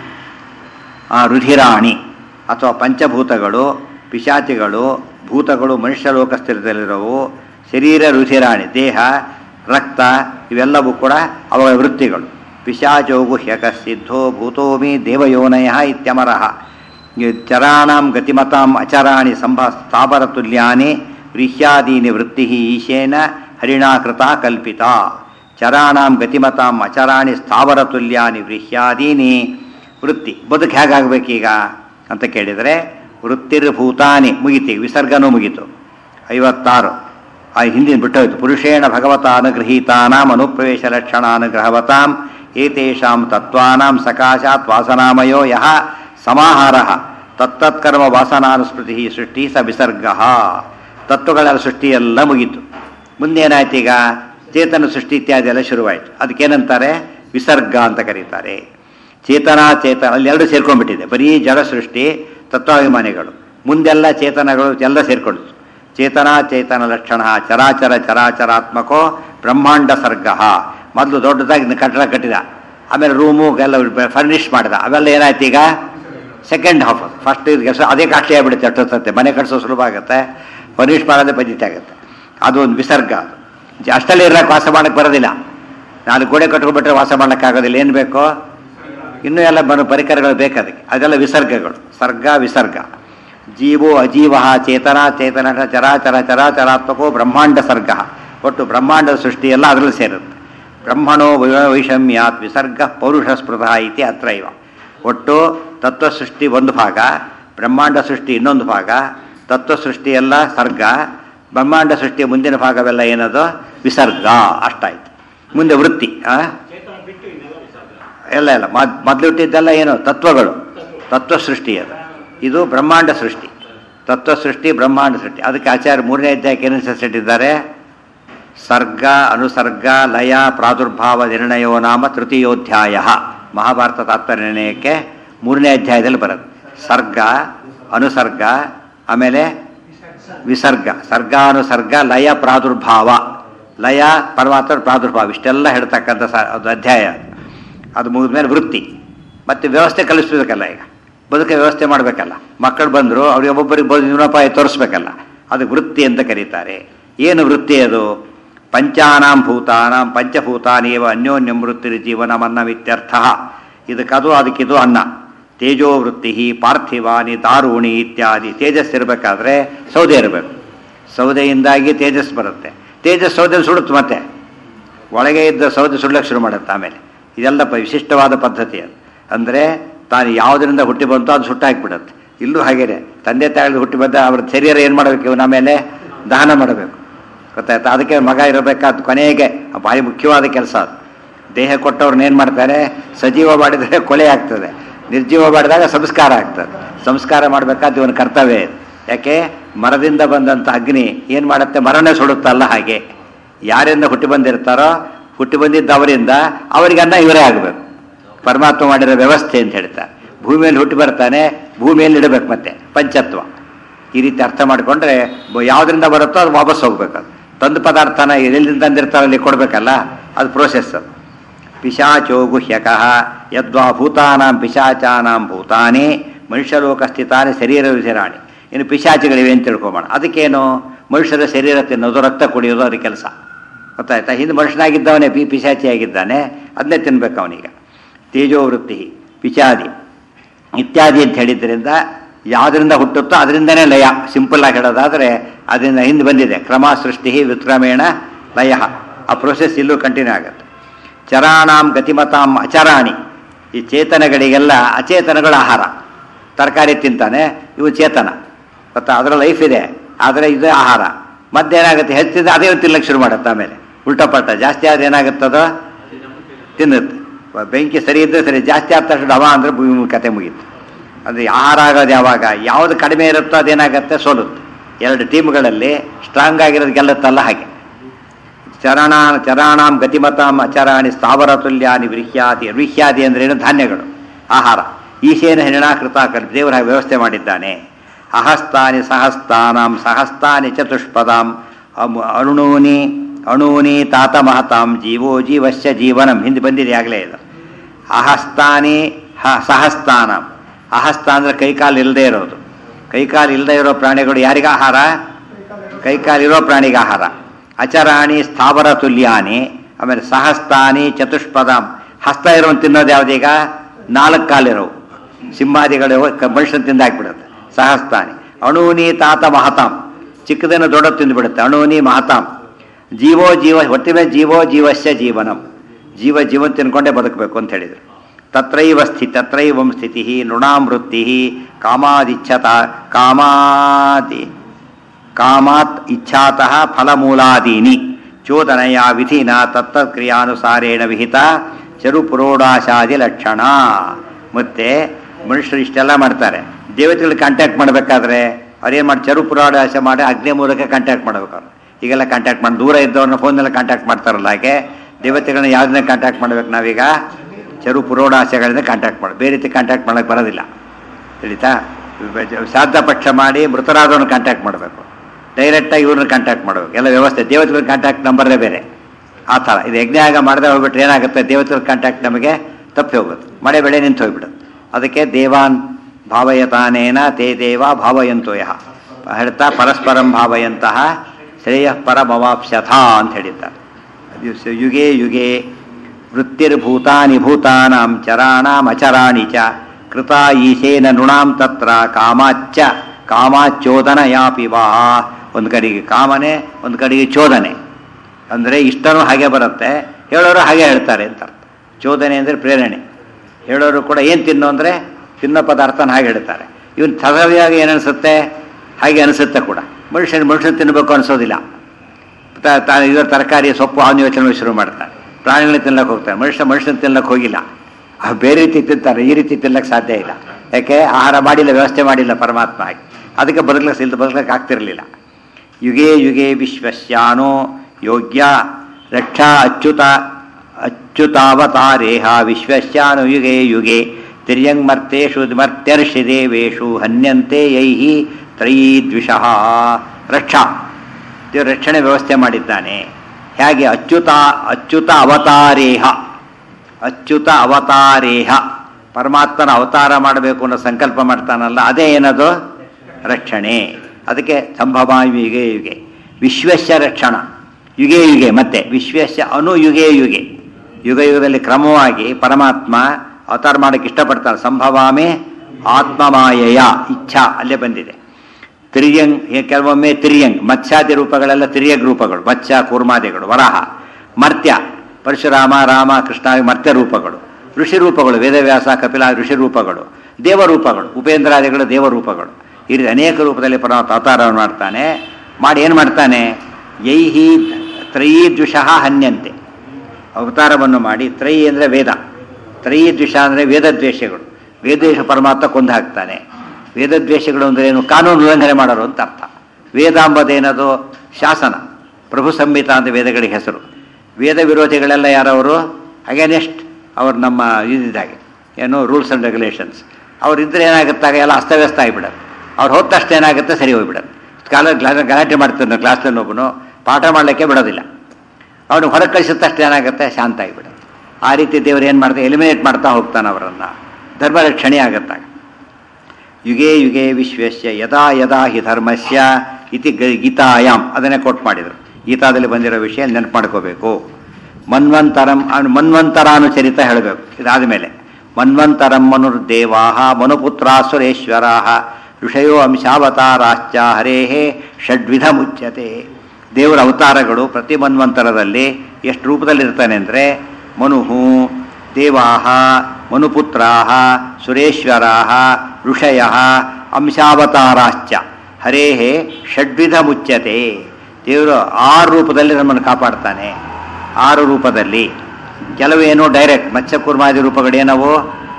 ಆ, ರುಧಿರಾಣಿ ಅಥವಾ ಪಂಚಭೂತಗಳು ಪಿಶಾಚಿಗಳು ಭೂತಗಳು ಮನುಷ್ಯ ಲೋಕ ಸ್ಥಿರದಲ್ಲಿರೋವು ಶರೀರ ರುಧಿರಾಣಿ ದೇಹ ರಕ್ತ ಇವೆಲ್ಲವೂ ಕೂಡ ಅವುಗಳ ವೃತ್ತಿಗಳು ಪಿಶಾಚೋಗು ಹ್ಯಕಸಿದ್ಧೋ ಭೂತೋಮಿ ದೇವಯೋನಯ ಇತ್ಯಮರಃ ಈ ಚರಾಣಾಂ ಗತಿಮತಾಂ ಅಚರಾಣಿ ಸಂಭ ಸ್ಥಾವರತುಲ್ಯಾನಿ ಗೃಹ್ಯಾದೀನಿ ವೃತ್ತಿ ಈಶೇನ ಹರಿಣಾಕೃತ ಕಲ್ಪಿತ ಚರಾಣಾಂ ಗತಿಮತಾಂ ಅಚರಾಣಿ ಸ್ಥಾವರತುಲ್ಯಾನಿ ಗೃಹ್ಯಾದೀನಿ ವೃತ್ತಿ ಬದುಕು ಹೇಗಾಗಬೇಕೀಗ ಅಂತ ಕೇಳಿದರೆ ವೃತ್ತಿರ್ಭೂತಾನಿ ಮುಗಿತಿ ವಿಸರ್ಗನೂ ಮುಗೀತು ಐವತ್ತಾರು ಆ ಹಿಂದಿನ ಬಿಟ್ಟೋಯ್ತು ಪುರುಷೇಣ ಭಗವತ ಅನುಗೃಹೀತಾನಾಂ ಅನುಪ್ರವೇಶ ಲಕ್ಷಣಾನುಗ್ರಹವತಾಂ ಏತೇಷಾಂ ತತ್ವಾನಾಂ ಸಕಾಶಾತ್ ವಾಸನಾಮಯೋ ಯಹ ಸಮಾಹಾರ ತತ್ತತ್ಕರ್ಮ ವಾಸನಾನುಸ್ಮೃತಿ ಸೃಷ್ಟಿ ಸ ವಿಸರ್ಗ ತತ್ವಗಳ ಸೃಷ್ಟಿ ಎಲ್ಲ ಮುಗೀತು ಮುಂದೇನಾಯ್ತು ಈಗ ಚೇತನ ಸೃಷ್ಟಿ ಇತ್ಯಾದಿ ಎಲ್ಲ ಶುರುವಾಯಿತು ಅದಕ್ಕೇನಂತಾರೆ ವಿಸರ್ಗ ಅಂತ ಕರೀತಾರೆ ಚೇತನ ಚೇತನ ಅಲ್ಲಿ ಎರಡು ಸೇರ್ಕೊಂಡ್ಬಿಟ್ಟಿದೆ ಬರೀ ಜಡ ಸೃಷ್ಟಿ ತತ್ವಾಭಿಮಾನಿಗಳು ಮುಂದೆಲ್ಲ ಚೇತನಗಳು ಎಲ್ಲ ಸೇರ್ಕೊಂಡಿತು ಚೇತನ ಚೇತನ ಲಕ್ಷಣ ಚರಾಚರ ಚರಾಚರಾತ್ಮಕೋ ಬ್ರಹ್ಮಾಂಡ ಸರ್ಗ ಮೊದಲು ದೊಡ್ಡದಾಗಿ ಕಟ್ಟಡ ಕಟ್ಟಿದ ಆಮೇಲೆ ರೂಮು ಎಲ್ಲ ಫರ್ನಿಷ್ ಮಾಡಿದ ಅವೆಲ್ಲ ಏನಾಯ್ತು ಈಗ ಸೆಕೆಂಡ್ ಹಾಫ್ ಫಸ್ಟ್ ಕೆಲಸ ಅದೇ ಕಾಸ್ಟ್ಲಿ ಆಗಿಬಿಡುತ್ತೆ ಅಷ್ಟೊತ್ತತ್ತೆ ಮನೆ ಕಟ್ಸೋ ಸುಲಭ ಆಗುತ್ತೆ ಫರ್ನಿಷ್ ಮಾಡೋದೇ ಪದ್ಧತಿ ಆಗುತ್ತೆ ಅದು ಒಂದು ವಿಸರ್ಗ ಅದು ಜ- ಅಷ್ಟಲ್ಲಿ ಇರೋಕೆ ವಾಸ ಮಾಡಕ್ಕೆ ಬರೋದಿಲ್ಲ ನಾಲ್ಕು ಗೋಡೆ ಕಟ್ಕೊಂಡ್ಬಿಟ್ರೆ ವಾಸ ಮಾಡೋಕ್ಕಾಗೋದಿಲ್ಲ ಏನು ಬೇಕೋ ಇನ್ನೂ ಎಲ್ಲ ಬರೋ ಪರಿಕರಗಳು ಬೇಕು ಅದಕ್ಕೆ ಅದೆಲ್ಲ ವಿಸರ್ಗಗಳು ಸರ್ಗ ವಿಸರ್ಗ ಜೀವೋ ಅಜೀವ ಚೇತನ ಚೇತನ ಚರಾಚರ ಚರಾಚರಾತ್ಮಕೋ ಬ್ರಹ್ಮಾಂಡ ಸರ್ಗ ಒಟ್ಟು ಬ್ರಹ್ಮಾಂಡದ ಸೃಷ್ಟಿ ಎಲ್ಲ ಅದರಲ್ಲಿ ಸೇರುತ್ತೆ ಬ್ರಹ್ಮಣೋ ವೈ- ವೈಷಮ್ಯಾತ್ ವಿಸರ್ಗ ಪೌರುಷ ಸ್ಮೃತ ಇತಿ ಅತ್ರ ಇವ ಒಟ್ಟು ತತ್ವ ಸೃಷ್ಟಿ ಒಂದು ಭಾಗ ಬ್ರಹ್ಮಾಂಡ ಸೃಷ್ಟಿ ಇನ್ನೊಂದು ಭಾಗ ತತ್ವ ಸೃಷ್ಟಿ ಎಲ್ಲ ಸರ್ಗ ಬ್ರಹ್ಮಾಂಡ ಸೃಷ್ಟಿಯ ಮುಂದಿನ ಭಾಗವೆಲ್ಲ ಏನದು ವಿಸರ್ಗ ಅಷ್ಟಾಯ್ತು ಮುಂದೆ ವೃತ್ತಿ ಆ? ಎಲ್ಲ ಇಲ್ಲ ಮದ್ ಮೊದಲು ಹುಟ್ಟಿದ್ದೆಲ್ಲ ಏನು ತತ್ವಗಳು ತತ್ವ ಸೃಷ್ಟಿ ಅದು ಇದು ಬ್ರಹ್ಮಾಂಡ ಸೃಷ್ಟಿ ತತ್ವ ಸೃಷ್ಟಿ ಬ್ರಹ್ಮಾಂಡ ಸೃಷ್ಟಿ ಅದಕ್ಕೆ ಆಚಾರ್ಯ ಮೂರನೇ ಅಧ್ಯಾಯಕ್ಕೆ ಏನು ಹೆಸರಿಟ್ಟಿದ್ದಾರೆ ಸರ್ಗ ಅನುಸರ್ಗ ಲಯ ಪ್ರಾದುರ್ಭಾವ ನಿರ್ಣಯೋ ನಾಮ ತೃತೀಯೋಧ್ಯಾಯ ಮಹಾಭಾರತ ತಾತ್ಪರ್ಯ ನಿರ್ಣಯಕ್ಕೆ ಮೂರನೇ ಅಧ್ಯಾಯದಲ್ಲಿ ಬರುತ್ತೆ ಸರ್ಗ ಅನುಸರ್ಗ ಆಮೇಲೆ ವಿಸರ್ಗ ಸರ್ಗಾನುಸರ್ಗ ಲಯ ಪ್ರಾದುರ್ಭಾವ ಲಯ ಪರಮಾತ್ಮ ಪ್ರಾದುರ್ಭಾವ ಇಷ್ಟೆಲ್ಲ ಹೇಳ್ತಕ್ಕಂಥ ಸ ಅದು ಅಧ್ಯಾಯ ಅದು ಮುಗಿದ್ಮೇಲೆ ವೃತ್ತಿ ಮತ್ತು ವ್ಯವಸ್ಥೆ ಕಲಿಸ್ಬೇಕಲ್ಲ ಈಗ ಬದುಕ ವ್ಯವಸ್ಥೆ ಮಾಡಬೇಕಲ್ಲ ಮಕ್ಕಳು ಬಂದರು ಅವ್ರಿಗೆ ಒಬ್ಬೊಬ್ಬರಿಗೆ ಬದು ಜೀವನೋಪಾಯ ತೋರಿಸ್ಬೇಕಲ್ಲ ಅದಕ್ಕೆ ವೃತ್ತಿ ಅಂತ ಕರೀತಾರೆ ಏನು ವೃತ್ತಿ ಅದು ಪಂಚಾನಾಂ ಭೂತಾನಾಂ ಪಂಚಭೂತಾನೇವ ಅನ್ಯೋನ್ಯಂ ವೃತ್ತಿ ಜೀವನಮನ್ನವಿತ್ಯರ್ಥ ಇದಕ್ಕದು ಅದಕ್ಕಿದು ಅನ್ನ ತೇಜೋ ವೃತ್ತಿ ಪಾರ್ಥಿವಾನಿ ದಾರುಣಿ ಇತ್ಯಾದಿ ತೇಜಸ್ ಇರಬೇಕಾದ್ರೆ ಸೌದೆ ಇರಬೇಕು ಸೌದೆಯಿಂದಾಗಿ ತೇಜಸ್ ಬರುತ್ತೆ ತೇಜಸ್ ಸೌದೆ ಸುಡುತ್ತೆ ಮತ್ತೆ ಒಳಗೆ ಇದ್ದ ಸೌದೆ ಸುಡ್ಲಕ್ಕೆ ಶುರು ಮಾಡುತ್ತೆ ಆಮೇಲೆ ಇದೆಲ್ಲ ಪ ವಿಶಿಷ್ಟವಾದ ಪದ್ಧತಿ ಅದು ಅಂದರೆ ತಾನು ಯಾವುದರಿಂದ ಹುಟ್ಟಿ ಬಂತೋ ಅದು ಸುಟ್ಟಾಕಿಬಿಡುತ್ತೆ ಇಲ್ಲೂ ಹಾಗೇನೆ ತಂದೆ ತಾಯಿ ಹುಟ್ಟಿ ಬಂದ ಅವ್ರ ಶರೀರ ಏನು ಮಾಡಬೇಕು ಇವನ ಮೇಲೆ ದಹನ ಮಾಡಬೇಕು ಗೊತ್ತಾಯ್ತಾ ಅದಕ್ಕೆ ಮಗ ಇರಬೇಕಾದ ಕೊನೆಗೆ ಭಾರಿ ಮುಖ್ಯವಾದ ಕೆಲಸ ಅದು ದೇಹ ಕೊಟ್ಟವ್ರನ್ನ ಏನು ಮಾಡ್ತಾರೆ ಸಜೀವ ಮಾಡಿದರೆ ಕೊಲೆ ಆಗ್ತದೆ ನಿರ್ಜೀವ ಮಾಡಿದಾಗ ಸಂಸ್ಕಾರ ಆಗ್ತದೆ ಸಂಸ್ಕಾರ ಮಾಡಬೇಕಾದ ಇವನ ಕರ್ತವ್ಯ ಇದು ಯಾಕೆ ಮರದಿಂದ ಬಂದಂಥ ಅಗ್ನಿ ಏನು ಮಾಡುತ್ತೆ ಮರನೇ ಸುಡುತ್ತಲ್ಲ ಹಾಗೆ ಯಾರಿಂದ ಹುಟ್ಟಿ ಬಂದಿರ್ತಾರೋ ಹುಟ್ಟಿ ಬಂದಿದ್ದ ಅವರಿಂದ ಅವರಿಗೆ ಅನ್ನ ಇವರೇ ಆಗಬೇಕು ಪರಮಾತ್ಮ ಮಾಡಿರೋ ವ್ಯವಸ್ಥೆ ಅಂತ ಹೇಳ್ತಾರೆ ಭೂಮಿಯಲ್ಲಿ ಹುಟ್ಟಿ ಬರ್ತಾನೆ ಭೂಮಿಯಲ್ಲಿ ಇಡಬೇಕು ಮತ್ತೆ ಪಂಚತ್ವ ಈ ರೀತಿ ಅರ್ಥ ಮಾಡಿಕೊಂಡ್ರೆ ಯಾವುದರಿಂದ ಬರುತ್ತೋ ಅದು ವಾಪಸ್ ಹೋಗ್ಬೇಕು ಅದು ತಂದು ಪದಾರ್ಥನ ಎಲ್ಲಿಂದ ತಂದಿರ್ತಾರೋ ಅಲ್ಲಿ ಕೊಡಬೇಕಲ್ಲ ಅದು ಪ್ರೋಸೆಸ್ ಅದು ಪಿಶಾಚೋ ಗುಹ್ಯಕಃ ಯದ್ವಾ ಭೂತಾನಾಂ ಪಿಶಾಚಾನಾಂ ಭೂತಾನಿ ಮನುಷ್ಯಲೋಕ ಸ್ಥಿತಾನಿ ಶರೀರ ವಿಸಿರಾಣಿ ಇನ್ನು ಪಿಶಾಚಿಗಳಿವೆ ಅಂತ ತಿಳ್ಕೊಂಬೋಣ ಅದಕ್ಕೇನು ಮನುಷ್ಯರ ಶರೀರ ತಿನ್ನೋದು ರಕ್ತ ಕುಡಿಯೋದು ಅದ್ರ ಕೆಲಸ ಗೊತ್ತಾಯ್ತಾ ಹಿಂದೆ ಮನುಷ್ಯನಾಗಿದ್ದವನೇ ಪಿ ಪಿಶಾಚಿಯಾಗಿದ್ದಾನೆ ಅದನ್ನೇ ತಿನ್ಬೇಕು ಅವನೀಗ ತೇಜೋವೃತ್ತಿ ಪಿಚಾದಿ ಇತ್ಯಾದಿ ಅಂತ ಹೇಳಿದ್ರಿಂದ ಯಾವುದರಿಂದ ಹುಟ್ಟುತ್ತೋ ಅದರಿಂದನೇ ಲಯ ಸಿಂಪಲ್ ಆಗಿ ಹೇಳೋದಾದರೆ ಅದರಿಂದ ಹಿಂದೆ ಬಂದಿದೆ ಕ್ರಮ ಸೃಷ್ಟಿ ವಿಕ್ರಮೇಣ ಲಯ ಆ ಪ್ರೊಸೆಸ್ ಇಲ್ಲೂ ಕಂಟಿನ್ಯೂ ಆಗುತ್ತೆ ಚರಾಣಾಂ ಗತಿಮತಾಂ ಅಚರಾಣಿ ಈ ಚೇತನಗಳಿಗೆಲ್ಲ ಅಚೇತನಗಳ ಆಹಾರ ತರಕಾರಿ ತಿಂತಾನೆ ಇವು ಚೇತನ ಗೊತ್ತಾ ಅದರ ಲೈಫ್ ಇದೆ ಆದರೆ ಇದು ಆಹಾರ ಮತ್ತೇನಾಗುತ್ತೆ ಹೆಚ್ಚಿದ್ರೆ ಅದೇ ತಿನ್ನಕ್ಕೆ ಶುರು ಮಾಡುತ್ತೆ ಆಮೇಲೆ ಉಲ್ಟಾ ಪಲ್ಟ ಜಾಸ್ತಿ ಆದ್ರೆ ಏನಾಗುತ್ತದೋ ತಿನ್ನುತ್ತೆ ಬೆಂಕಿ ಸರಿ ಇದ್ದರೆ ಸರಿ ಜಾಸ್ತಿ ಆದ ತಕ್ಷಣ ಡವ ಅಂದರೆ ಭೂಮಿ ಕತೆ ಮುಗೀತು ಅಂದರೆ ಆಹಾರ ಆಗೋದು ಯಾವಾಗ ಯಾವುದು ಕಡಿಮೆ ಇರುತ್ತೋ ಅದೇನಾಗುತ್ತೆ ಸೋಲುತ್ತೆ ಎರಡು ಟೀಮ್ಗಳಲ್ಲಿ ಸ್ಟ್ರಾಂಗ್ ಆಗಿರೋದು ಗೆಲ್ಲುತ್ತಲ್ಲ ಹಾಗೆ ಚರಣ ಚರಾಣಾಂ ಗತಿಮತಾಂ ಅಚರಾಣಿ ಸ್ಥಾವರ ತುಲ್ಯಾನಿ ವ್ರೀಹ್ಯಾದಿ ವ್ರೀಹ್ಯಾದಿ ಅಂದ್ರೇನು ಧಾನ್ಯಗಳು ಆಹಾರ ಈಶೇನ ಹಿರಣಾಕೃತ ದೇವರ ವ್ಯವಸ್ಥೆ ಮಾಡಿದ್ದಾನೆ ಅಹಸ್ತಾನಿ ಸಹಸ್ತಾನಾಂ ಸಹಸ್ತಾನಿ ಚತುಷ್ಪದಾಂ ಅಮು- ಅಣೂನಿ ಅಣೂನಿ ತಾತ ಮಹತಾಂ ಜೀವೋ ಜೀವಶ್ಯ ಜೀವನಂ ಹಿಂದೆ ಬಂದಿದೆ ಆಗಲೇ ಇದು ಅಹಸ್ತಾನಿ ಹ ಸಹಸ್ತಾನಂ ಅಹಸ್ತ ಅಂದರೆ ಕೈಕಾಲು ಇಲ್ಲದೆ ಇರೋದು ಕೈಕಾಲು ಇಲ್ಲದೆ ಇರೋ ಪ್ರಾಣಿಗಳು ಯಾರಿಗೆ ಆಹಾರ ಕೈಕಾಲಿರೋ ಪ್ರಾಣಿಗೆ ಆಹಾರ ಅಚರಾಣಿ ಸ್ಥಾವರ ತುಲ್ಯಾನಿ ಆಮೇಲೆ ಸಹಸ್ತಾನಿ ಚತುಷ್ಪದಾಂ ಹಸ್ತ ಇರೋನ್ ತಿನ್ನೋದು ಯಾವುದೀಗ ನಾಲ್ಕು ಕಾಲಿರೋವು ಸಿಂಹಾದಿಗಳು ಮನುಷ್ಯನ ತಿಂದಾಕ್ಬಿಡುತ್ತೆ ಸಹಸ್ತಾನಿ ಅಣೂನಿ ತಾತ ಮಹತಾಂ ಚಿಕ್ಕದನ್ನು ದೊಡ್ಡ ತಿಂದುಬಿಡುತ್ತೆ ಅಣೂನಿ ಮಹತಾಂ ಜೀವೋ ಜೀವ ಒಟ್ಟಿಗೆ ಜೀವೋ ಜೀವಸ್ಯ ಜೀವನಂ ಜೀವ ಜೀವನ್ ತಿನ್ಕೊಂಡೇ ಬದುಕಬೇಕು ಅಂತ ಹೇಳಿದರು ತತ್ರೈವ ಸ್ಥಿತಿ ತತ್ರೈವಂ ಸ್ಥಿತಿ ನೃಣಾಂ ವೃತ್ತಿ ಕಾಮಾದಿಚ್ಛತ ಕಾಮಾದಿ ಕಾಮಾತ್ ಇಚ್ಛಾತಃ ಫಲಮೂಲಾದೀನಿ ಚೋದನೆಯ ವಿಧಿನ ತತ್ತಕ್ರಿಯಾನುಸಾರೇಣ ವಿಹಿತ ಚರುಪುರೋಡಾಶಾದಿ ಲಕ್ಷಣ ಮತ್ತೆ ಮನುಷ್ಯರು ಇಷ್ಟೆಲ್ಲ ಮಾಡ್ತಾರೆ ದೇವತೆಗಳು ಕಾಂಟ್ಯಾಕ್ಟ್ ಮಾಡಬೇಕಾದ್ರೆ ಅವ್ರೇನು ಮಾಡಿ ಚರುಪುರೋಡಾಶ ಮಾಡಿ ಅಗ್ನಿ ಮೂಲಕ ಕಾಂಟ್ಯಾಕ್ಟ್ ಮಾಡ್ಬೇಕು ಅವ್ರು ಈಗೆಲ್ಲ ಕಾಂಟ್ಯಾಕ್ಟ್ ಮಾಡಿ ದೂರ ಇದ್ದವ್ರನ್ನ ಫೋನಲ್ಲಿ ಕಾಂಟ್ಯಾಕ್ಟ್ ಮಾಡ್ತಾರಲ್ಲ ಹಾಗೆ ದೇವತೆಗಳನ್ನ ಯಾವ್ದನ್ನ ಕಾಂಟ್ಯಾಕ್ಟ್ ಮಾಡ್ಬೇಕು ನಾವೀಗ ಚರು ಪುರೋಡಾಶೆಗಳಿಂದ ಕಾಂಟ್ಯಾಕ್ಟ್ ಮಾಡಿ ಬೇರೆ ರೀತಿ ಕಾಂಟ್ಯಾಕ್ಟ್ ಮಾಡೋಕ್ಕೆ ಬರೋದಿಲ್ಲ ತಿಳಿತಾ ಶ್ರಾದ್ದ ಪಕ್ಷ ಮಾಡಿ ಮೃತರಾದವ್ರನ್ನ ಕಾಂಟ್ಯಾಕ್ಟ್ ಮಾಡಬೇಕು ಡೈರೆಕ್ಟಾಗಿ ಇವ್ರನ್ನ ಕಾಂಟ್ಯಾಕ್ಟ್ ಮಾಡಬೇಕು ಎಲ್ಲ ವ್ಯವಸ್ಥೆ ದೇವತೆಗಳ ಕಾಂಟ್ಯಾಕ್ಟ್ ನಂಬರೇ ಬೇರೆ ಆ ಥರ ಇದು ಯಜ್ಞಾಗ ಮಾಡದೆ ಹೋಗ್ಬಿಟ್ರೆ ಏನಾಗುತ್ತೆ ದೇವತೆಗಳ ಕಾಂಟ್ಯಾಕ್ಟ್ ನಮಗೆ ತಪ್ಪಿ ಹೋಗುತ್ತೆ ಮಳೆ ಬೆಳೆ ನಿಂತು ಹೋಗ್ಬಿಡುತ್ತೆ ಅದಕ್ಕೆ ದೇವಾನ್ ಭಾವಯತಾನೇನ ತೇ ದೇವ ಭಾವಯಂತು ಯಹ ಹೇಳ್ತಾ ಪರಸ್ಪರಂ ಭಾವಯಂತಹ ಶ್ರೇಯ ಪರಮವಾಪ್ಸ್ಯಥ ಅಂತ ಹೇಳಿದ್ದಾರೆ ಅದು ಸ- ಯುಗೆ ಯುಗೆ ವೃತ್ತಿರ್ಭೂತಾನಿ ಭೂತಾನಾಂ ಚರಾಣಾಂ ಅಚರಾಣಿ ಚ ಕೃತ ಈಶೇನ ನೃಣಾಂ ತತ್ರ ಕಾಮಾಚ್ಚ ಕಾಮಾಚೋದನಯಾಪಿ ವಾ ಒಂದು ಕಡೆಗೆ ಕಾಮನೆ ಒಂದು ಕಡೆಗೆ ಚೋದನೆ ಅಂದರೆ ಇಷ್ಟನೂ ಹಾಗೆ ಬರುತ್ತೆ ಹೇಳೋರು ಹಾಗೆ ಹೇಳ್ತಾರೆ ಅಂತ ಅರ್ಥ ಚೋದನೆ ಅಂದರೆ ಪ್ರೇರಣೆ ಹೇಳೋರು ಕೂಡ ಏನು ತಿನ್ನು ಅಂದರೆ ತಿನ್ನೋ ಪದಾರ್ಥನ ಹಾಗೆ ಹೇಳ್ತಾರೆ ಇವನು ಸಹಜವಾಗಿ ಏನು ಅನಿಸುತ್ತೆ ಹಾಗೆ ಅನಿಸುತ್ತೆ ಕೂಡ ಮನುಷ್ಯನ ಮನುಷ್ಯನ ತಿನ್ನಬೇಕು ಅನಿಸೋದಿಲ್ಲ ತ- ತ- ಇದರ ತರಕಾರಿ ಸೊಪ್ಪು ಅವನು ಯೋಚನೆ ಶುರು ಮಾಡ್ತಾನೆ ಪ್ರಾಣಿಗಳನ್ನ ತಿನ್ನಕ್ಕೆ ಹೋಗ್ತಾನೆ ಮನುಷ್ಯ ಮನುಷ್ಯನ ತಿನ್ನಕ್ಕೆ ಹೋಗಿಲ್ಲ ಆ ಬೇರೆ ರೀತಿ ತಿಂತಾರೆ ಈ ರೀತಿ ತಿನ್ನಕ್ಕೆ ಸಾಧ್ಯ ಇಲ್ಲ ಯಾಕೆ ಆಹಾರ ಮಾಡಿಲ್ಲ ವ್ಯವಸ್ಥೆ ಮಾಡಿಲ್ಲ ಪರಮಾತ್ಮ ಹಾಗೆ ಅದಕ್ಕೆ ಬದುಕಲಿಕ್ಕೆ ಇಲ್ದ ಬದುಕಲಿಕ್ಕೆ ಆಗ್ತಿರಲಿಲ್ಲ ಯುಗೇ ಯುಗೇ ವಿಶ್ವಸ್ಯಾನೋ ಯೋಗ್ಯ ರಕ್ಷಾ ಅಚ್ಯುತ ಅಚ್ಯುತಾವತಾರೇಹ ವಿಶ್ವಸ್ಯಾನು ಯುಗೇ ಯುಗೆ ತಿರ್ಯಂಗ್ ಮರ್ತೇಷು ಮರ್ತ್ಯರ್ಷಿ ದೇವೇಶು ಹನ್ಯಂತೆ ಯೈಹಿ ತ್ರಯೀ ದ್ವಿಷಃ ರಕ್ಷಾ ದೇವರು ರಕ್ಷಣೆ ವ್ಯವಸ್ಥೆ ಮಾಡಿದ್ದಾನೆ ಹೇಗೆ ಅಚ್ಯುತ ಅಚ್ಯುತ ಅವತಾರೇಹ ಅಚ್ಯುತ ಅವತಾರೇಹ ಪರಮಾತ್ಮನ ಅವತಾರ ಮಾಡಬೇಕು ಅನ್ನೋ ಸಂಕಲ್ಪ ಮಾಡ್ತಾನಲ್ಲ ಅದೇ ಏನದು ರಕ್ಷಣೆ ಅದಕ್ಕೆ ಸಂಭವ ಯುಗೆ ಯುಗೆ ವಿಶ್ವಸ್ಯ ರಕ್ಷಣ ಯುಗೆ ಯುಗೆ ಮತ್ತೆ ವಿಶ್ವಸ್ಯ ಅನು ಯುಗೆ ಯುಗೆ ಯುಗ ಯುಗದಲ್ಲಿ ಕ್ರಮವಾಗಿ ಪರಮಾತ್ಮ ಅವತಾರ ಮಾಡಕ್ಕೆ ಇಷ್ಟಪಡ್ತಾನೆ ಸಂಭವಾಮೆ ಆತ್ಮಮಾಯಯ ಇಚ್ಛಾ ಅಲ್ಲೇ ಬಂದಿದೆ ತಿರ್ಯಂಗ್ ಹೇ- ಕೆಲವೊಮ್ಮೆ ತಿರ್ಯಂಗ್ ಮತ್ಸ್ಯಾದಿ ರೂಪಗಳೆಲ್ಲ ತಿರ್ಯಗ್ ರೂಪಗಳು ಮತ್ಸ್ಯ ಕೂರ್ಮಾದಿಗಳು ವರಾಹ ಮರ್ತ್ಯ ಪರಶುರಾಮ ರಾಮ ಕೃಷ್ಣ ಮರ್ತ್ಯ ರೂಪಗಳು ಋಷಿ ರೂಪಗಳು ವೇದವ್ಯಾಸ ಕಪಿಲ ಋಷಿ ರೂಪಗಳು ದೇವರೂಪಗಳು ಉಪೇಂದ್ರಾದಿಗಳು ದೇವರೂಪಗಳು ಈ ರೀತಿ ಅನೇಕ ರೂಪದಲ್ಲಿ ಪರಮಾತ್ಮ ಅವತಾರವನ್ನು ಮಾಡ್ತಾನೆ ಮಾಡಿ ಏನು ಮಾಡ್ತಾನೆ ಯೈಹಿ ತ್ರಯೀ ದ್ವಿಷಃ ಹನ್ಯಂತೆ ಅವತಾರವನ್ನು ಮಾಡಿ ತ್ರಯಿ ಅಂದರೆ ವೇದ ತ್ರಯಿ ದ್ವೇಷ ಅಂದರೆ ವೇದದ್ವೇಷಗಳು ವೇದದ್ವೇಷ ಪರಮಾತ್ಮ ಕೊಂದು ಹಾಕ್ತಾನೆ ವೇದದ್ವೇಷಗಳು ಅಂದರೆ ಏನು ಕಾನೂನು ಉಲ್ಲಂಘನೆ ಮಾಡೋರು ಅಂತ ಅರ್ಥ ವೇದ ಅಂಬದೇನದು ಶಾಸನ ಪ್ರಭು ಸಂಹಿತ ಅಂತ ವೇದಗಳಿಗೆ ಹೆಸರು ವೇದ ವಿರೋಧಿಗಳೆಲ್ಲ ಯಾರವರು ಅಗೇನೆಸ್ಟ್ ಅವ್ರು ನಮ್ಮ ಇದಿದ್ದಾಗೆ ಏನು ರೂಲ್ಸ್ ಆ್ಯಂಡ್ ರೆಗ್ಯುಲೇಷನ್ಸ್ ಅವ್ರು ಇದ್ರೆ ಏನಾಗುತ್ತಾಗ ಎಲ್ಲ ಅಸ್ತವ್ಯಸ್ತ ಆಗಿಬಿಡೋದು ಅವ್ರು ಹೋದ ತಕ್ಷಣ ಏನಾಗುತ್ತೆ ಸರಿ ಹೋಗ್ಬಿಡೋದು ಕಾಲ ಗಲಾಟೆ ಮಾಡ್ತಾನೆ ಕ್ಲಾಸ್ನಲ್ಲಿ ಒಬ್ಬನು ಪಾಠ ಮಾಡಲಿಕ್ಕೆ ಬಿಡೋದಿಲ್ಲ ಅವನು ಹೊರಗೆ ಕಳಿಸಿದ ತಕ್ಷಣ ಏನಾಗುತ್ತೆ ಶಾಂತ ಆಗಿಬಿಡುತ್ತೆ ಆ ರೀತಿ ದೇವರು ಏನು ಮಾಡ್ತಾರೆ ಎಲಿಮಿನೇಟ್ ಮಾಡ್ತಾ ಹೋಗ್ತಾನೆ ಅವರನ್ನು ಧರ್ಮ ರಕ್ಷಣೆ ಆಗುತ್ತಾಗ ಯುಗೇ ಯುಗೇ ವಿಶ್ವಸ್ಯ ಯದಾ ಯದಾ ಹಿ ಧರ್ಮಸ್ಯ ಇತಿ ಗ- ಗೀತಾಯಾಮ್ ಅದನ್ನೇ ಕೋಟ್ ಮಾಡಿದರು ಗೀತಾದಲ್ಲಿ ಬಂದಿರೋ ವಿಷಯ ನೆನಪು ಮಾಡ್ಕೋಬೇಕು ಮನ್ವಂತರಂ ಅವನು ಮನ್ವಂತರಾನುಚರಿತ ಹೇಳಬೇಕು ಇದಾದ ಮೇಲೆ ಮನ್ವಂತರಂ ಮನುರ್ದೇವಾ ಮನುಪುತ್ರಾಸುರೇಶ್ವರಾ ಋಷಯೋ ಅಂಶಾವತಾರಾಶ್ಚ ಹರೇಹೇ ಷಡ್ವಿಧ ಮುಚ್ಯತೆ ದೇವರ ಅವತಾರಗಳು ಪ್ರತಿ ಮನ್ವಂತರದಲ್ಲಿ ಎಷ್ಟು ರೂಪದಲ್ಲಿ ಇರ್ತಾನೆ ಅಂದರೆ ಮನುಹು ದೇವಾಹ ಮನುಪುತ್ರಾಹ ಸುರೇಶ್ವರಾಹ ಋಷಯ ಅಂಶಾವತಾರಾಶ್ಚ ಹರೇಹೇ ಷಡ್ವಿಧ ಮುಚ್ಯತೆ ದೇವರು ಆರು ರೂಪದಲ್ಲಿ ನಮ್ಮನ್ನು ಕಾಪಾಡ್ತಾನೆ ಆರು ರೂಪದಲ್ಲಿ ಕೆಲವೇನೋ ಡೈರೆಕ್ಟ್ ಮತ್ಸ್ಯಕೂರ್ಮಾದಿ ರೂಪಗಳೇನವು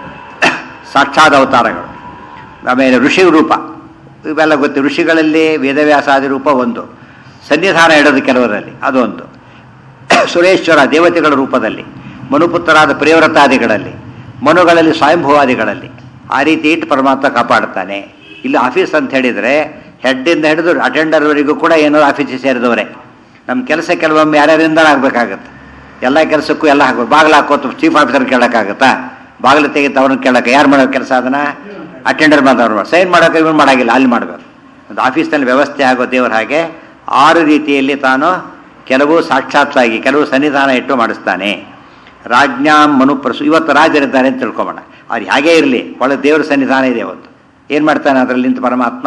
ಸಾಕ್ಷಾತ್ ಅವತಾರಗಳು ಆಮೇಲೆ ಋಷಿ ರೂಪ ಇವೆಲ್ಲ ಗೊತ್ತು ಋಷಿಗಳಲ್ಲಿ ವೇದವ್ಯಾಸಾದಿ ರೂಪ ಒಂದು ಸನ್ನಿಧಾನ ಇಡೋದು ಕೆಲವರಲ್ಲಿ ಅದೊಂದು ಸುರೇಶ್ವರ ದೇವತೆಗಳ ರೂಪದಲ್ಲಿ ಮನುಪುತ್ರರಾದ ಪ್ರಿಯವ್ರತಾದಿಗಳಲ್ಲಿ ಮನುಗಳಲ್ಲಿ ಸ್ವಯಂಭುವಾದಿಗಳಲ್ಲಿ ಆ ರೀತಿ ಇಟ್ಟು ಪರಮಾತ್ಮ ಕಾಪಾಡ್ತಾನೆ ಇಲ್ಲಿ ಆಫೀಸ್ ಅಂತ ಹೇಳಿದರೆ ಹೆಡ್ಡಿಂದ ಹಿಡಿದು ಅಟೆಂಡರ್ವರೆಗೂ ಕೂಡ ಏನೋ ಆಫೀಸಿಗೆ ಸೇರಿದವರೇ ನಮ್ಮ ಕೆಲಸ ಕೆಲವೊಮ್ಮೆ ಯಾರ್ಯಾರಿಂದ ಆಗಬೇಕಾಗತ್ತೆ ಎಲ್ಲ ಕೆಲಸಕ್ಕೂ ಎಲ್ಲ ಹಾಕ್ಬೇಕು ಬಾಗಿಲು ಹಾಕೋತು ಚೀಫ್ ಆಫೀಸರ್ ಕೇಳೋಕ್ಕಾಗತ್ತಾ ಬಾಗಿಲು ತೆಗಿತ ಅವ್ರನ್ನ ಕೇಳಕ್ಕೆ ಯಾರು ಮಾಡೋ ಕೆಲಸ ಅದನ್ನ ಅಟೆಂಡರ್ ಮಾತಾಡೋರು ಸೈನ್ ಮಾಡೋಕೆ ಇವನು ಮಾಡಾಗಿಲ್ಲ ಅಲ್ಲಿ ಮಾಡಬೇಕು ಒಂದು ಆಫೀಸ್ನಲ್ಲಿ ವ್ಯವಸ್ಥೆ ಆಗೋ ದೇವ್ರ ಹಾಗೆ ಆರು ರೀತಿಯಲ್ಲಿ ತಾನು ಕೆಲವು ಸಾಕ್ಷಾತ್ತಾಗಿ ಕೆಲವು ಸನ್ನಿಧಾನ ಇಟ್ಟು ಮಾಡಿಸ್ತಾನೆ ರಾಜ್ಞಾಂ ಮನುಪ್ರಸು ಇವತ್ತು ರಾಜರಿದ್ದಾರೆ ಅಂತ ತಿಳ್ಕೊಬೋಣ ಅವ್ರು ಹಾಗೇ ಇರಲಿ ಒಳ್ಳೆ ದೇವ್ರ ಸನ್ನಿಧಾನ ಇದೆ ಅವತ್ತು ಏನು ಮಾಡ್ತಾನೆ ಅದರಲ್ಲಿ ನಿಂತು ಪರಮಾತ್ಮ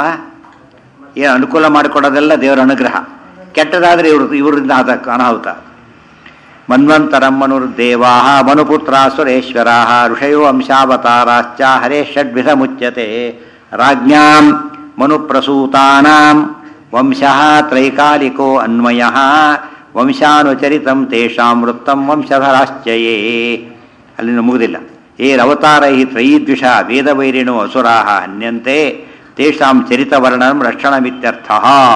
ಏನು ಅನುಕೂಲ ಮಾಡಿಕೊಡೋದೆಲ್ಲ ದೇವರ ಅನುಗ್ರಹ ಕೆಟ್ಟದಾದರೆ ಇವರು ಇವರಿಂದ ಆದ ಅನಾಹುತ ಮನ್ವಂತರಂ ಮನುರ್ದೇವಾ ಮನುಪುತ್ರ ಸುರೇಶ್ವರಾ ಋಷಯೋ ಅಂಶಾವತಾರಾಶ್ಚ ಹರೇ ಷಡ್ವಿಧ ಮುಚ್ಯತೆ ರಾಜ್ಞಾಂ ಮನುಪ್ರಸೂತಾನಾಂ ವಂಶಃ ತ್ರೈಕಾಲಿಕೋ ಅನ್ವಯ ವಂಶಾನುಚರಿತಂ ತೇಷಾಂ ವೃತ್ತಂ ವಂಶಧರಾಶ್ಚಯೇ ಅಲ್ಲಿಂದ ಮುಗುದಿಲ್ಲ ಏರವತಾರೈ ತ್ರಯೀದ್ವಿಷ ವೇದವೈರಿಣೋ ಅಸುರಾ ಹನ್ಯಂತೆ ತೇಷಾಂ ಚರಿತವರ್ಣಂ ರಕ್ಷಣಮಿತ್ಯರ್ಥ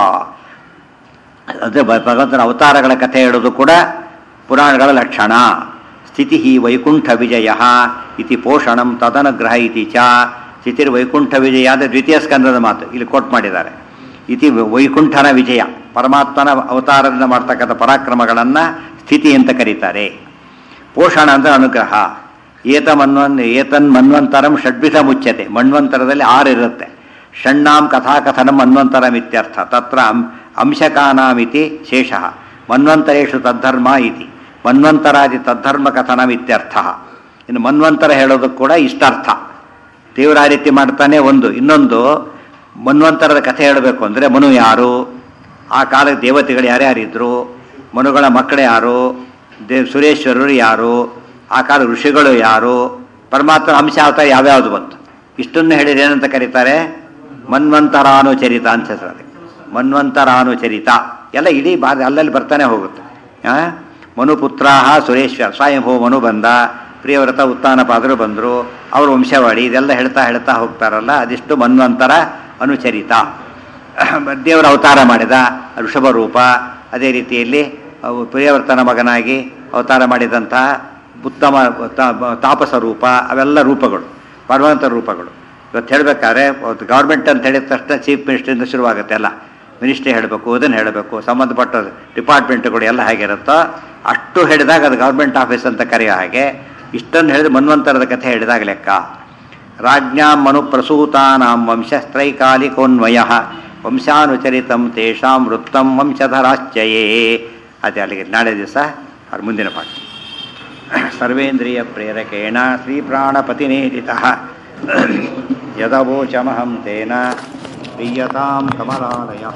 ಅಂದರೆ ಭಗವಂತನ ಅವತಾರಗಳ ಕಥೆ ಹೇಳೋದು ಕೂಡ ಪುರಾಣಗಳ ಲಕ್ಷಣ ಸ್ಥಿತಿ ವೈಕುಂಠ ವಿಜಯ ಇತಿ ಪೋಷಣಂ ತದನುಗ್ರಹ ಇತಿ ಚ ಸ್ಥಿತಿರ್ ವೈಕುಂಠ ವಿಜಯ ಅಂದರೆ ದ್ವಿತೀಯ ಸ್ಕಂದದ ಮಾತು ಇಲ್ಲಿ ಕೋಟ್ ಮಾಡಿದ್ದಾರೆ ಇತಿ ವೈಕುಂಠನ ವಿಜಯ ಪರಮಾತ್ಮನ ಅವತಾರದಿಂದ ಮಾಡ್ತಕ್ಕಂಥ ಪರಾಕ್ರಮಗಳನ್ನು ಸ್ಥಿತಿ ಅಂತ ಕರೀತಾರೆ ಪೋಷಣ ಅಂದರೆ ಅನುಗ್ರಹ ಏತ ಮನ್ವನ್ ಏತನ್ ಮನ್ವಂತರಂ ಷಡ್ವಿಧ ಮುಚ್ಯತೆ ಮನ್ವಂತರದಲ್ಲಿ ಆರು ಇರುತ್ತೆ ಷಣ್ಣಾಂ ಕಥಾಕಥನಂ ಮನ್ವಂತರಂ ಇತ್ಯರ್ಥ ತತ್ರ ಅಂ ಅಂಶಕಾನಾಮಿತಿ ಶೇಷ ಮನ್ವಂತರೇಷು ತದ್ಧರ್ಮ ಇತಿ ಮನ್ವಂತರಾದಿ ತದ್ಧರ್ಮ ಕಥನಂ ಇತ್ಯರ್ಥ ಇನ್ನು ಮನ್ವಂತರ ಹೇಳೋದಕ್ಕೆ ಕೂಡ ಇಷ್ಟಾರ್ಥ ದೇವರ ಆ ರೀತಿ ಮಾಡ್ತಾನೆ ಒಂದು ಇನ್ನೊಂದು ಮನ್ವಂತರದ ಕಥೆ ಹೇಳಬೇಕು ಅಂದರೆ ಮನು ಯಾರು ಆ ಕಾಲಕ್ಕೆ ದೇವತೆಗಳು ಯಾರ್ಯಾರಿದ್ರು ಮನುಗಳ ಮಕ್ಕಳು ಯಾರು ದೇವ್ ಸುರೇಶ್ವರರು ಯಾರು ಆ ಕಾಲ ಋಷಿಗಳು ಯಾರು ಪರಮಾತ್ಮ ಅಂಶ ಅವತಾರ ಯಾವ್ಯಾವುದು ಬಂತು ಇಷ್ಟನ್ನು ಹೇಳಿದ್ರೆ ಏನಂತ ಕರೀತಾರೆ ಮನ್ವಂತರಾನುಚರಿತ ಅಂತ ಹೆಸರು ಅದಕ್ಕೆ ಮನ್ವಂತರಾನುಚರಿತ ಎಲ್ಲ ಇಡೀ ಬಾ ಅಲ್ಲಲ್ಲಿ ಬರ್ತಾನೆ ಹೋಗುತ್ತೆ ಆ? ಮನುಪುತ್ರಾಹ ಸುರೇಶ್ವರ ಸ್ವಯಂಭೂ ಮನು ಬಂದ ಪ್ರಿಯವ್ರತ ಉತ್ಥಾನಪಾದರು ಬಂದರು ಅವ್ರ ವಂಶವಾಡಿ ಇದೆಲ್ಲ ಹೇಳ್ತಾ ಹೇಳ್ತಾ ಹೋಗ್ತಾರಲ್ಲ ಅದಿಷ್ಟು ಮನ್ವಂತರ ಅನುಚರಿತ ದೇವರ ಅವತಾರ ಮಾಡಿದ ಋಷಭ ರೂಪ ಅದೇ ರೀತಿಯಲ್ಲಿ ಅವು ಪ್ರಿಯವರ್ತನ ಮಗನಾಗಿ ಅವತಾರ ಮಾಡಿದಂತಹ ಉತ್ತಮ ತಾ- ತಾಪಸ ರೂಪ ಅವೆಲ್ಲ ರೂಪಗಳು ಭಗವಂತ ರೂಪಗಳು ಇವತ್ತು ಹೇಳಬೇಕಾದ್ರೆ ಗೌರ್ಮೆಂಟ್ ಅಂತ ಹೇಳಿದ ತಕ್ಷಣ ಚೀಫ್ ಮಿನಿಸ್ಟ್ರಿಂದ ಶುರುವಾಗುತ್ತೆ ಎಲ್ಲ ಮಿನಿಸ್ಟ್ರಿ ಹೇಳಬೇಕು ಇದನ್ನು ಹೇಳಬೇಕು ಸಂಬಂಧಪಟ್ಟ ಡಿಪಾರ್ಟ್ಮೆಂಟ್ಗಳು ಎಲ್ಲ ಹೇಗಿರುತ್ತೋ ಅಷ್ಟು ಹೇಳಿದಾಗ ಅದು ಗೌರ್ಮೆಂಟ್ ಆಫೀಸ್ ಅಂತ ಕರೆಯೋ ಹಾಗೆ ಇಷ್ಟನ್ನು ಹೇಳಿದ್ರೆ ಮನ್ವಂತರದ ಕಥೆ ಹೇಳಿದಾಗ ಲೆಕ್ಕ ರಾಜ್ಞಾಂ ಮನು ಪ್ರಸೂತಾನಾಂ ವಂಶಸ್ತ್ರೈಕಾಲಿಕೋನ್ವಯ ವಂಶಾನುಚರಿತಂ ತೇಷಾಂ ವೃತ್ತಂ ವಂಶಧರಾಶ್ಚಯೇ ಅದೇ ಅಲ್ಲಿಗೆ ನಾಳೆ ದಿವಸ ಅವ್ರ ಮುಂದಿನ ಪಾಠ ಸರ್ವೇಂದ್ರಿಯ ಪ್ರೇರಕೇಣ ಶ್ರೀಪ್ರಾಣಪತಿನೇದಿತ ಯದವೋಚಮಹಂ ತೇನ ಪ್ರೀಯತಾಂ ಕಮಲಾಲಯ